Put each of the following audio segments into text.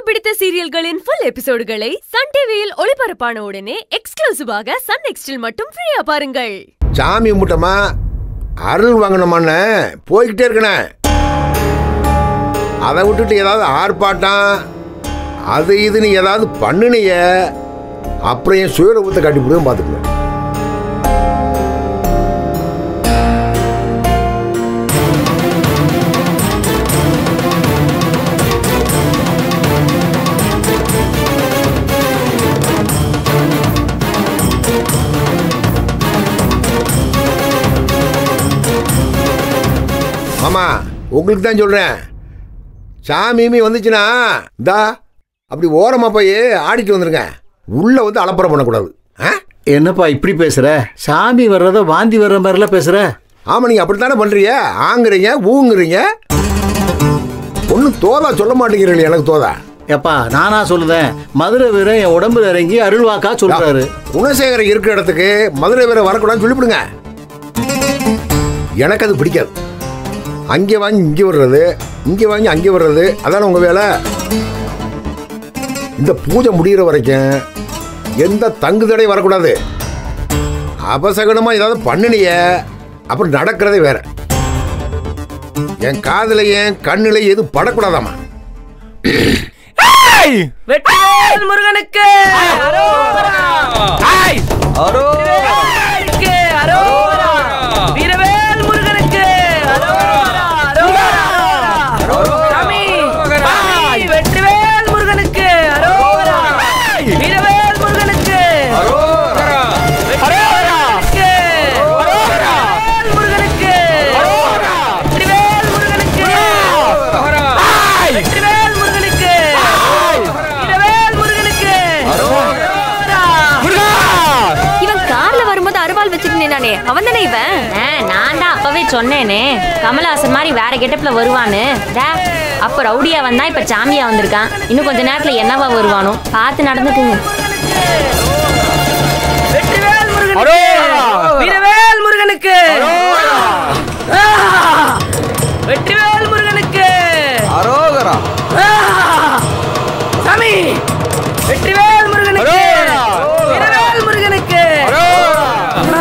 பிடித்த சீரியல்களின் full எபிசோடுகளை Sun டிவியில் ஒளிபரப்பான உடனே எக்ஸ்க்ளூசிவாக சன் நெக்ஸ்டில் மட்டும் ஃப்ரீயா பாருங்கள் சாமி முட்டமா அருள் வாங்கணுமான்னு போய்கிட்டே இருக்கணே அதை விட்டுட்டு ஏதாவது ஆர்ப்பாட்டம் அது இதுன்னு ஏதாவது பண்ணுனிய அப்புறம் என் சுயரூபத்தை கட்டி விடுவேன் பார்த்துக்கணும் மாமா உங்களுக்கு தான் சொல்கிறேன் சாமியுமே வந்துச்சுன்னா இந்தா அப்படி ஓரமாக போய் ஆடிட்டு வந்துருங்க உள்ளே வந்து அலப்பறம் பண்ணக்கூடாது ஆ என்னப்பா இப்படி பேசுற சாமி வர்றத வாந்தி வர்ற மாதிரிலாம் பேசுற ஆமாம் நீங்கள் அப்படித்தானே பண்ணுறீங்க ஆங்குறீங்க ஊங்குறீங்க ஒன்றும் தோதா சொல்ல மாட்டேங்கிறீங்க எனக்கு தோதா எப்பா நானா சொல்லுதேன் மதுரை வீரன் என் உடம்புல இறங்கி அருள்வாக்கா சொல்றாரு குணசேகரன் இருக்கிற இடத்துக்கு மதுரை வீர வரக்கூடாதுன்னு சொல்லிவிடுங்க எனக்கு அது பிடிக்காது அங்கே வாங்கி இங்கே வர்றது இங்கே வாங்கி அங்கே வர்றது அதானே உங்கள் வேலை இந்த பூஜை முடிகிற வரைக்கும் எந்த தங்கு தடை வரக்கூடாது அபசகனமாக ஏதாவது பண்ணினிய அப்புறம் நடக்கிறதே வேற என் காதுலையும் கண்ணுலையும் எதுவும் படக்கூடாதாம்மா வெற்றிவேல் முருகனுக்கு அரோகரா! வெற்றிவேலுக்கு அரோகரா! வீரவேல் முருகனுக்கு அரோகரா! அரோகரா! சாமி, சாமி, வெற்றிவேல் முருகனுக்கு அரோகரா! வீரவேல் முருகனுக்கு வெற்றிவேலுக்கு வெற்றிவேல் முருகனுக்கு வெற்றிவேல் முருகனுக்கு வெற்றிவேல் முருகனுக்கு வீரவேல் முருகனுக்கு அரோகரா! இவன் கார்ல வரும்போது அருவாள் வச்சுட்டு நின்னானே அவன் தானே இவன் ஆ, நான் தான் அப்பவே சொன்னேனே கமலஹாசன் மாதிரி வேற கெட்டப்ல வருவான்னு டா, அப்ப ரவுடியா வந்தா இப்ப சாமியா வந்திருக்கான் இன்னும் கொஞ்ச நேரத்துல என்னவா வருவானோ பார்த்து நடந்துக்குங்க வெற்றிவேல் முருகனுக்கு வீரவேல் முருகனுக்கு ஆ! வெற்றிவேல் முருகனுக்கு ஆ! சாமி வெற்றிவேல் முருகனுக்கு வீரவேல் முருகனுக்கு ஆ!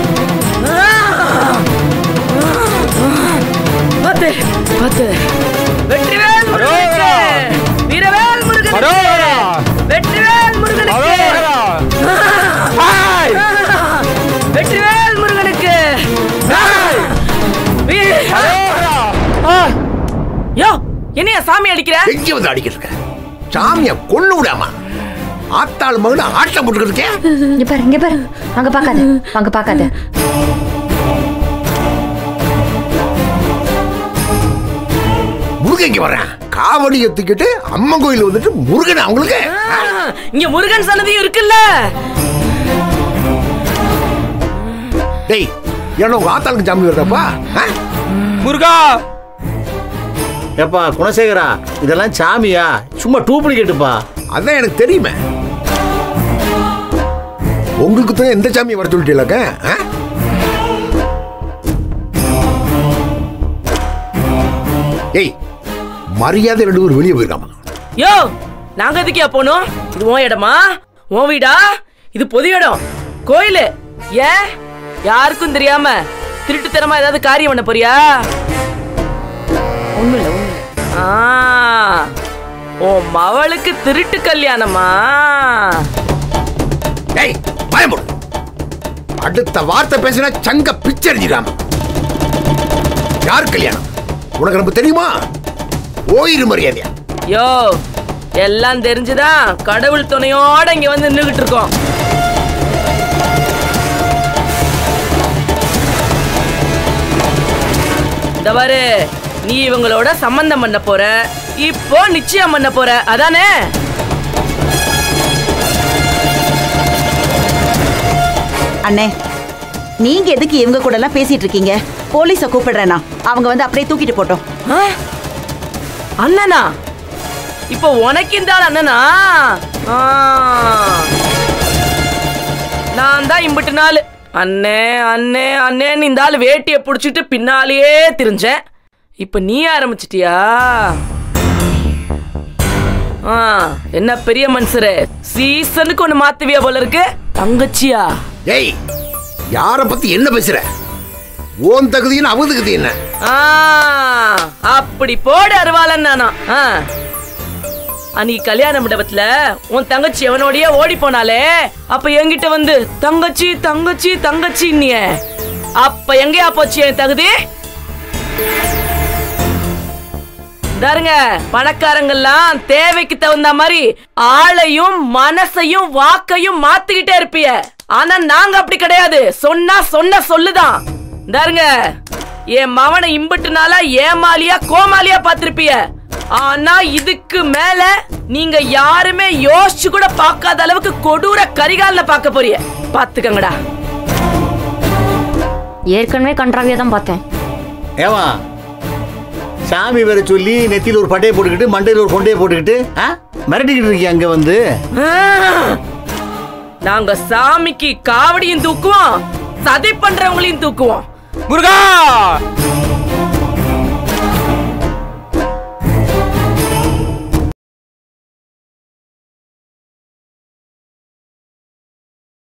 பாத்து பாத்து வெற்றிவேல் முருகனுக்கு வீரவேல் முருகனுக்கு வெற்றிவேல் முருகனுக்கு வெற்றிவேல் முருகனுக்கு வீ- ஆ. யோ என்னையா சாமி அடிக்கிற எங்கே வந்து அடிக்கிட்டு இருக்க சாமியை கொண்டு விடாமா ஆத்தாள் மகன் ஆட்டம் போட்டுக்கிட்டு இங்க பாரு இங்க பாரு அங்க பாக்காத அங்க பாக்காத முருகன் இங்க வர்றேன் காவடியை தூக்கிட்டு அம்மன் கோயில் வந்துட்டு முருகன் அவங்களுக்கு ஆ, இங்க முருகன் சன்னதியும் இருக்குல்ல டேய் ஏன்னா உங்க ஆத்தாளுக்கு சாமி வருதாப்பா ஆ? முருகா எப்பா குணசேகரா இதெல்லாம் சாமியா சும்மா டூப்ளிகேட்டுப்பா அதான் எனக்கு தெரியுமே உங்களுக்கு தான் எந்த சாமியை வர சொல்லிட்டீங்களாக்க ஆ? ஏய் மரியாதை ரெண்டு பேரும் வெளியே போயிருக்காமா யோ நாங்க எதுக்கியா போனோம் இது உன் இடமா உன் வீடா இது பொது இடம் கோயிலு ஏன் யாருக்கும் தெரியாம திருட்டுத்தனமா ஏதாவது காரியம் பண்ண போறியா ஒண்ணும் இல்ல ஒண்ணும் இல்ல ஆ, உன் மவளுக்கு திருட்டு கல்யாணமா டேய் பயமுடு அடுத்த வார்த்தை பேசினா சங்க பிச்சரிஞ்சிடாம யார் கல்யாணம் உனக்கு ரொம்ப தெரியுமா ஓயிரு மரியாதையா யோ எல்லாம் தெரிஞ்சுதான் கடவுள் துணையோட இங்க வந்து நின்றுகிட்டு இருக்கோம் இந்த பாரு நீ இவங்களோட சம்பந்தம் பண்ண போற இப்போ நிச்சயம் பண்ண போற அதானே அண்ணே நீங்க எதுக்கு இவங்க கூட எல்லாம் பேசிட்டு இருக்கீங்க போலீஸ கூப்பிடுறேனா அவங்க வந்து அப்படியே தூக்கிட்டு போட்டோம் ஆ? அண்ணனா இப்போ உனக்கு இந்த ஆள் அண்ணனா ஆ. நான் தான் இம்பிட்டு நாள் அண்ணே அண்ணே அண்ணேன்னு இந்த ஆள் வேட்டியை பிடிச்சிட்டு பின்னாலேயே திரிஞ்சேன் இப்போ நீ ஆரம்பிச்சிட்டியா ஆ, என்ன பெரிய மனுஷரு சீசனுக்கு ஒண்ணு மாத்துவியா போல இருக்கு தங்கச்சியா ஏய் யார பத்தி என்ன பேசுற ஓன் தகுதின்னு அவங்க தகுதி என்ன ஆ, அப்படி போடு அருவாளன் நானா ஆ. அன்னைக்கு கல்யாண மண்டபத்துல உன் தங்கச்சி எவனோடய ஓடி போனாலே அப்ப என்கிட்ட வந்து தங்கச்சி தங்கச்சி தங்கச்சி அப்ப எங்கேயா போச்சு என் தகுதி தாருங்க பணக்காரங்கெல்லாம் தேவைக்கு தகுந்த மாதிரி ஆளையும் மனசையும் வாக்கையும் மாத்திக்கிட்டே இருப்பிய ஆனா நாங்க அப்படி கிடையாது சொன்னா சொன்ன சொல்லுதான் தாருங்க என் மவனை இம்புட்டுனால ஏமாலியா கோமாலியா பாத்திருப்பிய ஆனா இதுக்கு மேல நீங்க யாருமே யோசிச்சு கூட பார்க்காத அளவுக்கு கொடூர கரிகாலில பார்க்க போறிய பாத்துக்கங்கடா ஏற்கனவே கன்றாவியா தான் பார்த்தேன் ஏவா சாமி வேற சொல்லி நெத்தியில் ஒரு பட்டையை போட்டுக்கிட்டு மண்டையில் ஒரு கொண்டையை போட்டுக்கிட்டு ஆ? மிரட்டிக்கிட்டு இருக்கீங்க அங்க வந்து ஆ! நாங்க சாமிக்கு காவடியும் தூக்குவோம் சதி பண்றவங்களையும் தூக்குவோம் முருகா